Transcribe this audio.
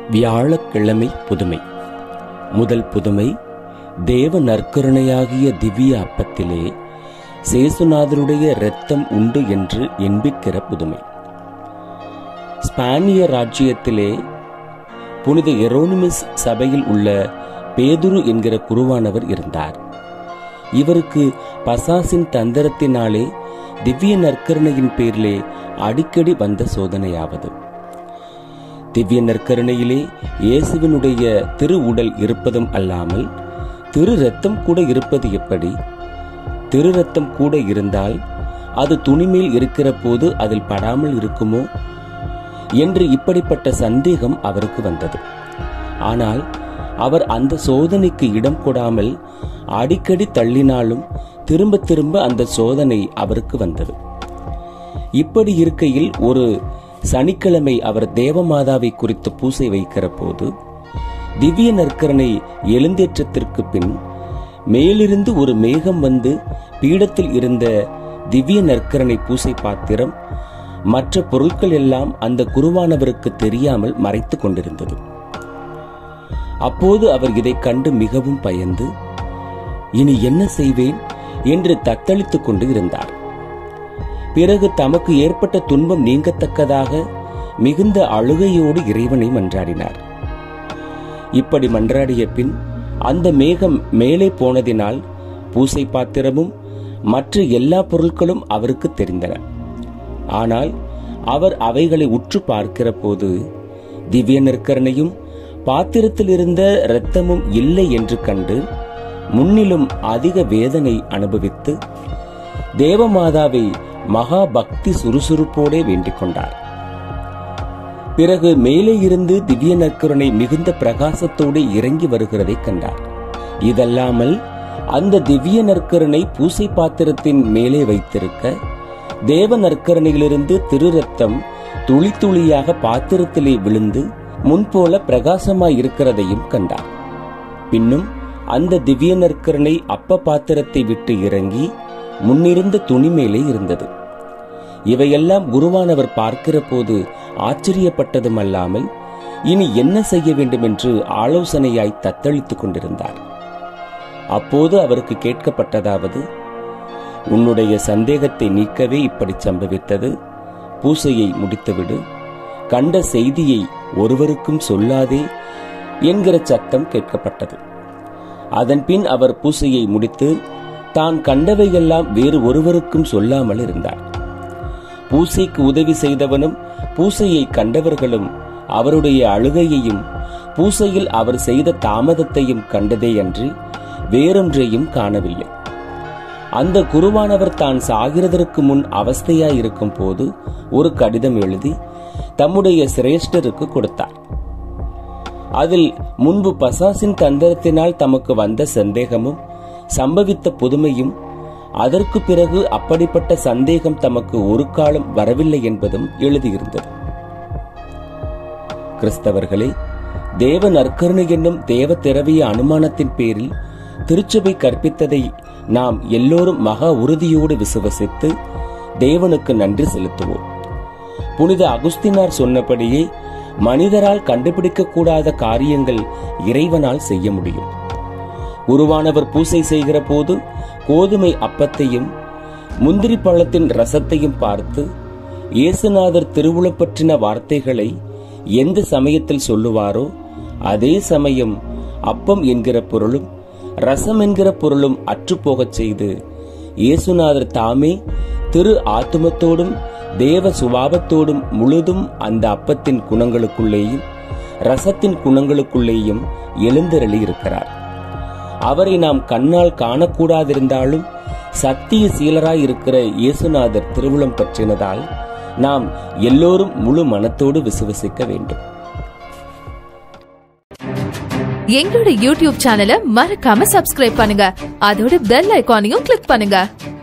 வியாழக்கிழமை புதுமை முதல் புதுமை தேவ நற்கருணையாகிய திவ்ய அப்பத்திலே சேசுநாதருடைய இரத்தம் உண்டு என்று எண்பிக்கிற புதுமை ஸ்பானிய ராஜ்யத்திலே புனித எரோனிமிஸ் சபையில் உள்ள பேதுரு என்கிற குருவானவர் இருந்தார் இவருக்கு பசாசின் தந்திரத்தினாலே திவ்ய நற்கருணையின் பேரிலே அடிக்கடி வந்த சோதனையாவது திவ்ய நற்கருணையிலே இயேசுவினுடைய திரு உடல் இருப்பதும் அல்லாமல் திரு ரத்தம் கூட இருப்பது எப்படி திரு ரத்தம் கூட இருந்தால் அது துணிமேல் இருக்கிற போது அதில் படாமல் இருக்குமோ என்று இப்படிப்பட்ட சந்தேகம் அவருக்கு வந்தது ஆனால் அவர் அந்த சோதனைக்கு இடம் கொடாமல் அடிக்கடி தள்ளினாலும் திரும்ப திரும்ப அந்த சோதனை அவருக்கு வந்தது இப்படி இருக்கையில் ஒரு சனிக்கிழமை அவர் தேவமாதாவை குறித்து பூசை வைக்கிற போது திவ்ய நற்கரணை எழுந்தேற்றத்திற்கு பின் மேலிருந்து ஒரு மேகம் வந்து பீடத்தில் இருந்த திவ்ய நற்கரணை பூசை பாத்திரம் மற்ற பொருட்கள் எல்லாம் அந்த குருவானவருக்கு தெரியாமல் மறைத்து கொண்டிருந்தது அப்போது அவர் இதைக் கண்டு மிகவும் பயந்து இனி என்ன செய்வேன் என்று தத்தளித்துக் கொண்டு இருந்தார் பிறகு தமக்கு ஏற்பட்ட துன்பம் நீங்கத்தக்கதாக மிகுந்த அழுகையோடு இறைவனை மன்றாடினார் இப்படி மன்றாடிய பின் அந்த மேகம் மேலே போனதினால் பூசை பாத்திரமும் மற்ற எல்லா பொருட்களும் அவருக்கு தெரிந்தன ஆனால் அவர் அவைகளை உற்று பார்க்கிற போது திவ்ய நற்கரணையும் பாத்திரத்தில் இருந்த இரத்தமும் இல்லை என்று கண்டு முன்னிலும் அதிக வேதனை அனுபவித்து தேவமாதாவை மகா பக்தி சுறுசுறுப்போடே வேண்டிக் கொண்டார் பிறகு மேலே இருந்து திவ்ய நற்கருணை மிகுந்த பிரகாசத்தோடு இறங்கி வருகிறதை கண்டார் இதல்லாமல் அந்த திவ்ய நற்கருணை பூசை பாத்திரத்தின் மேலே வைத்திருக்க தேவ நற்கரணையிலிருந்து திரு ரத்தம் துளி துளியாக பாத்திரத்திலே விழுந்து முன்போல பிரகாசமாய் இருக்கிறதையும் கண்டார் பின்னும் அந்த திவ்ய நற்கருணை அப்ப பாத்திரத்தை விட்டு இறங்கி முன்னிருந்த துணி மேலே இருந்தது இவையெல்லாம் குருவானவர் பார்க்கிற போது ஆச்சரியப்பட்டதும் அல்லாமல் இனி என்ன செய்ய வேண்டும் என்று ஆலோசனையாய் தத்தளித்துக் கொண்டிருந்தார் அப்போது அவருக்கு கேட்கப்பட்டதாவது உன்னுடைய சந்தேகத்தை நீக்கவே இப்படி சம்பவித்தது பூசையை முடித்துவிடு கண்ட செய்தியை ஒருவருக்கும் சொல்லாதே என்கிற சத்தம் கேட்கப்பட்டது அதன்பின் அவர் பூசையை முடித்து தான் கண்டவையெல்லாம் வேறு ஒருவருக்கும் சொல்லாமல் இருந்தார் பூசைக்கு உதவி செய்தவனும் பூசையை கண்டவர்களும் அவருடைய அழுகையையும் பூசையில் அவர் செய்த தாமதத்தையும் கண்டதே அன்றி வேறொன்றையும் காணவில்லை அந்த குருவானவர் தான் சாகிறதற்கு முன் அவஸ்தையாய் இருக்கும் போது ஒரு கடிதம் எழுதி தம்முடைய சிரேஷ்டருக்கு கொடுத்தார் அதில் முன்பு பசாசின் தந்திரத்தினால் தமக்கு வந்த சந்தேகமும் சம்பவித்த புதுமையும் அதற்கு பிறகு அப்படிப்பட்ட சந்தேகம் தமக்கு ஒரு காலம் வரவில்லை என்பதும் எழுதியிருந்தது கிறிஸ்தவர்களே தேவ நற்கருணை என்னும் தேவ திரவிய அனுமானத்தின் பேரில் திருச்சபை கற்பித்ததை நாம் எல்லோரும் மகா உறுதியோடு விசுவசித்து தேவனுக்கு நன்றி செலுத்துவோம் புனித அகுஸ்தினார் சொன்னபடியே மனிதரால் கண்டுபிடிக்க கூடாத காரியங்கள் இறைவனால் செய்ய முடியும் உருவானவர் பூசை செய்கிற போது கோதுமை அப்பத்தையும் முந்திரி பழத்தின் ரசத்தையும் பார்த்து இயேசுநாதர் திருவுளப் பற்றின வார்த்தைகளை எந்த சமயத்தில் சொல்லுவாரோ அதே சமயம் அப்பம் என்கிற பொருளும் ரசம் என்கிற பொருளும் அற்றுப்போகச் செய்து இயேசுநாதர் தாமே திரு ஆத்துமத்தோடும் தேவ சுபாவத்தோடும் முழுதும் அந்த அப்பத்தின் குணங்களுக்குள்ளேயும் ரசத்தின் குணங்களுக்குள்ளேயும் எழுந்தருளி இருக்கிறார் அவரை நாம் கண்ணால் காணக்கூடாதிருந்தாலும் சத்திய சீலராய் இருக்கிற இயேசுநாதர் திருவுளம் பற்றினதால் நாம் எல்லோரும் முழு மனத்தோடு விசுவசிக்க வேண்டும் எங்களோட யூடியூப் சேனலை மறக்காம சப்ஸ்கிரைப் பண்ணுங்க அதோட பெல் ஐகானையும் கிளிக் பண்ணுங்க